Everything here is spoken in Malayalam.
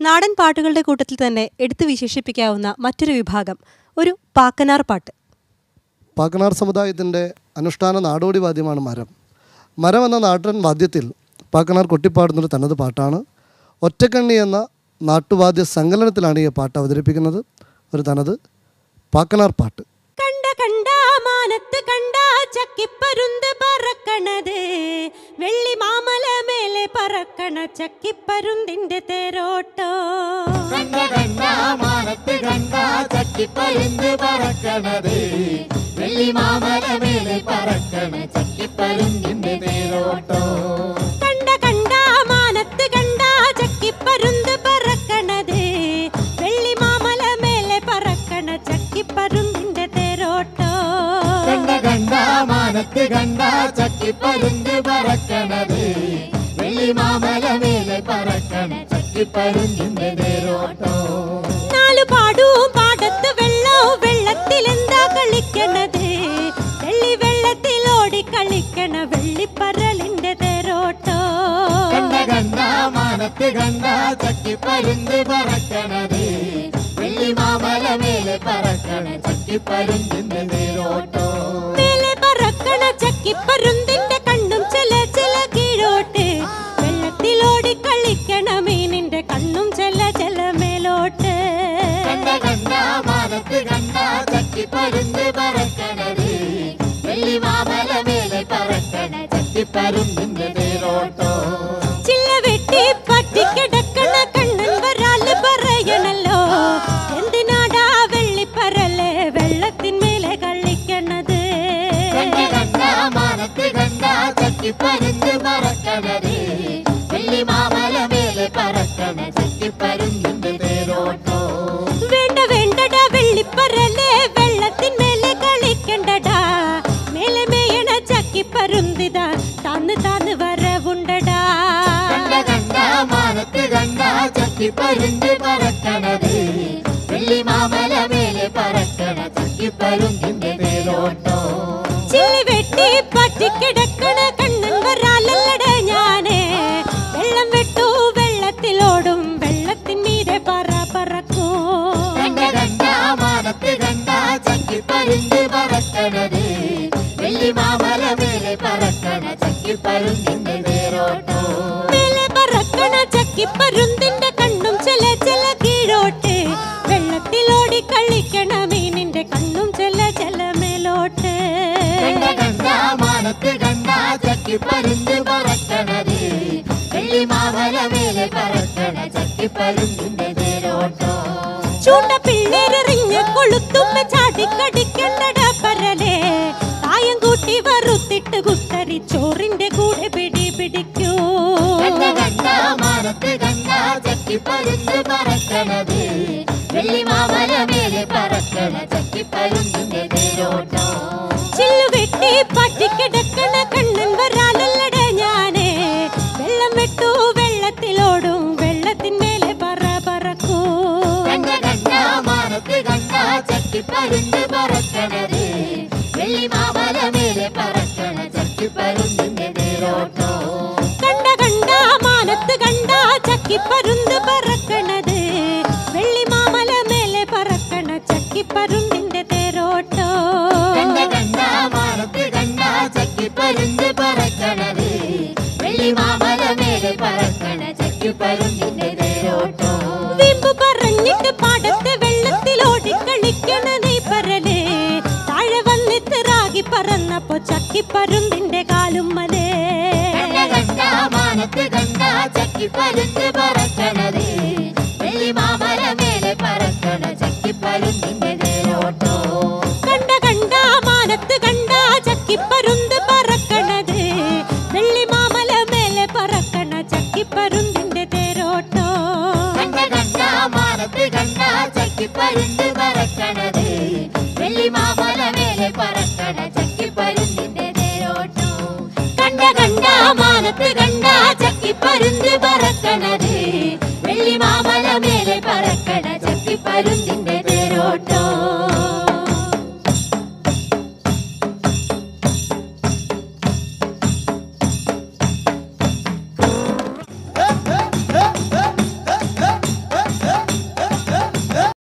നാടൻ പാട്ടുകളുടെ കൂട്ടത്തിൽ തന്നെ എടുത്തു വിശേഷിപ്പിക്കാവുന്ന മറ്റൊരു വിഭാഗം ഒരു പാക്കനാർ പാട്ട് പാക്കനാർ സമുദായത്തിൻ്റെ അനുഷ്ഠാന നാടോടി വാദ്യമാണ് മരം മരം എന്ന നാടൻ വാദ്യത്തിൽ പാക്കനാർ കൊട്ടിപ്പാടുന്നൊരു തനത് പാട്ടാണ് ഒറ്റക്കണ്ണി എന്ന നാട്ടുവാദ്യ സങ്കലനത്തിലാണ് ഈ പാട്ട് അവതരിപ്പിക്കുന്നത് ഒരു തനത് പാക്കനാർ പാട്ട് കണ്ട കണ്ട മാനത്ത് കണ്ട ചക്കിപ്പരുന്ത് പറക്കണത് വെള്ളി മാമല മേലെ പറക്കണ ചക്കിപ്പരുന്തിന്റെ തേരോട്ടോ കണ്ട കണ്ട മാനത്ത് കണ്ട ചക്കിപ്പരുന്ത് പറക്കണത് വെള്ളി മാമല മേലെ പറക്കണ ചക്കിപ്പരുന്തിന്റെ തേരോട്ടോ കണ്ട കണ്ട മാനത്ത് കണ്ട ചക്കിപ്പരുന്ത് പറക്കണത് വെള്ളി മാമല മേലെ പറക്കണ ചക്കിപ്പരുന്തിന്റെ തേരോട്ടോ കണ്ട കണ്ട മാനത്ത് കണ്ട ചക്കിപ്പരുന്ത് പറക്കണത് വെള്ളി മാമല മേലെ പറക്കണ ചക്കിപ്പരുന്തിന്റെ തേരോട്ടോ നാലു പാടും പാടത്ത് വെള്ളവും വെള്ളത്തിൽ എന്താ കളിക്കണത് വെള്ളി വെള്ളത്തിൽ ഓടി കളിക്കണ വെള്ളിപ്പരലിന്റെ തേരോട്ടോ കണ്ട കണ്ട മാനത്ത് കണ്ട ചക്കിപ്പരുന്ത് പറക്കണത് വെള്ളി മാമല മേലെ പറക്കണ ചക്കിപ്പരുന്തിന്റെ തേരോട്ടോ മേലെ പറക്കണ ചക്കിപ്പരുന്തിന്റെ കണ്ണും ചില ചില കീഴോട്ട് വെള്ളത്തിലോടി കളിക്കണ മീനിന്റെ കണ്ണും ചില ചില മേലോട്ട് കണ്ട കണ്ട മാനത്ത് കണ്ട ചക്കിപ്പരുന്ത് പറക്കണത് വെള്ളി മാമല മേലെ പറക്കണ ചക്കിപ്പരുന്തിന്റെ തേരോട്ടോ ചില്ല വെട്ടി പറ്റിക്കിടക്കണ കണ്ണൻ വരാല് പറയണല്ലോ എന്തിനാടാ വെള്ളിപ്പരല് വെള്ളത്തിന്മേലെ കളിക്കണത് കണ്ട കണ്ട മാനത്ത് കണ്ട ചക്കിപ്പരുന്ത് പറക്കണത് വെള്ളി മാമല മേലെ പറക്കണ ചക്കിപ്പരുന്തിന്റെ തേരോട്ടോ വേണ്ട വേണ്ടടാ വെള്ളിപ്പരല് വെള്ളത്തിന്മേലെ കളിക്കണ്ടടാ മേലെ മേയണ ചക്കിപ്പരുന്തിതാ താന്ന് താന്ന് വരവുണ്ടടാ കണ്ട കണ്ട മാനത്ത് കണ്ട ചക്കിപ്പരുന്ത് പറക്കണത് വെള്ളി മാമല മേലെ പറക്കണ ചക്കിപ്പരുന്തിന്റെ തേരോട്ടോ ചില്ലി വെട്ടി പറ്റിക്കിടക്കണ കണ്ണൻ വരാലല്ലട ഞാന് വെള്ളം വെട്ടു വെള്ളത്തിലോടും വെള്ളത്തിൻ മീതെ പറ പറക്കൂ കണ്ട കണ്ട മാനത്ത് കണ്ട ചക്കിപ്പരുന്ത് പറക്കണത് വെള്ളി മാമല മേലെ പറക്കണ ചക്കിപ്പരുന്തിന്റെ തേരോട്ടോ മേലെ പറക്കണ ചക്കിപ്പരുന്തിന്റെ കണ്ണും ചില ചില കീഴോട്ട് വെള്ളത്തിലോടി കളിക്കണ മീനിന്റെ കണ്ണും ചില ചില മേലോട്ട് കണ്ട കണ്ട മാനത്ത് കണ്ട ചക്കിപ്പരുന്ത് പറക്കണത് വെള്ളി മാമല മേലെ പറക്കണ ചക്കിപ്പരുന്തിന്റെ തേരോട്ടോ ചൂണ്ട പിള്ളേരെറിഞ്ഞ് കൊളുത്തുമ്മ ചാടിക്കടിക്കണ്ടട പരലേ കായം കൂട്ടി വറുത്തിട്ട് കുത്തരി ചോറിന്റെ കൂടെ പിടി പിടിക്കൂ കണ്ട കണ്ട മാനത്ത് കണ്ട ചക്കിപ്പരുന്ത് പറക്കണത് വെള്ളി മാമല മേലെ പറക്കണ ചക്കിപ്പരുന്തിന്റെ തേരോട്ടോ ചില്ലു വെട്ടി പറ്റിക്കിടക്കണ കണ്ണൻ വരാലല്ലട ഞാന് വെള്ളം വെട്ടു വെള്ളത്തിലോടും വെള്ളത്തിന്മേലെ പറ പറക്കൂ കണ്ട കണ്ട മാനത്ത് കണ്ട ചക്കിപ്പരുന്ത് പറക്കണത് വെള്ളി മാമല മേലെ പറക്കണ ചക്കിപ്പരുന്തിന്റെ തേരോട്ടോ കണ്ട കണ്ട മാനത്ത് കണ്ട ചക്കിപ്പരുന്ത് പറക്കണത് വെള്ളി മാമല മേലെ പറക്കണ ചക്കിപ്പരുന്തിന്റെ തേരോട്ടോ കണ്ട കണ്ട മാനത്ത് കണ്ട ചക്കിപ്പരുന്ത് പറക്കണത് വെള്ളി മാമല മേലെ പറക്കണ ചക്കിപ്പരുന്തിന്റെ തേരോട്ടോ വീമ്പ് പറഞ്ഞിട്ട് പാടത്തെ വെള്ളത്തിലോടി കളിക്കണ നീ പരലേ താഴെ വന്നിട്ട് റാഗി പറന്നപ്പോ ചക്കിപ്പരുന്തിന്റെ കാലും മലേ കണ്ട കണ്ട മാനത്ത് കണ്ട ചക്കിപ്പരുന്ത് പറക്കണത്